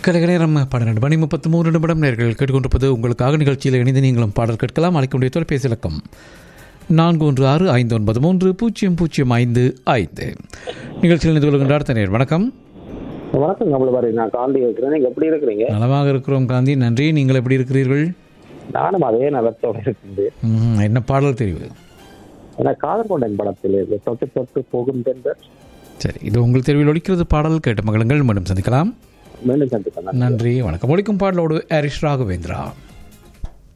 கலைக நேரம் பன்னிரெண்டு மணி முப்பத்தி மூன்று நிமிடம் நேர்கள் கேட்டுக்கொண்டிருப்பது உங்களுக்காக நிகழ்ச்சியில் இணைந்து நீங்களும் பாடல் கேட்கலாம் அழைக்கக்கூடிய தொலைபேசி இலக்கம் நான்கு ஒன்று ஆறு ஐந்து ஒன்பது மூன்று பூஜ்ஜியம் பூஜ்ஜியம் ஐந்து ஐந்து நிகழ்ச்சியில் இணைந்து கொள்கின்ற அடுத்த நேர் வணக்கம் வணக்கம் கமலபாரி நான் காந்தி இருக்கிறேன் நீங்க எப்படி இருக்கிறீங்க நலமாக இருக்கிறோம் காந்தி நன்றி நீங்கள் எப்படி இருக்கிறீர்கள் நானும் அதே நலத்தோட இருக்குது ம், என்ன பாடல் தெரிவு ஏன்னா காதல் கொண்டன் படத்தில் இது தொட்டு தொட்டு போகும் தென்ற சரி இது உங்கள் தெரிவில் ஒலிக்கிறது பாடல் கேட்ட மகளுங்கள் மீண்டும் சந்திக்கலாம் மீண்டும் சந்திப்பேன் நன்றி வணக்கம் ஒலிக்கும் பாடலோடு ஹரிஷ் ராகவேந்திரா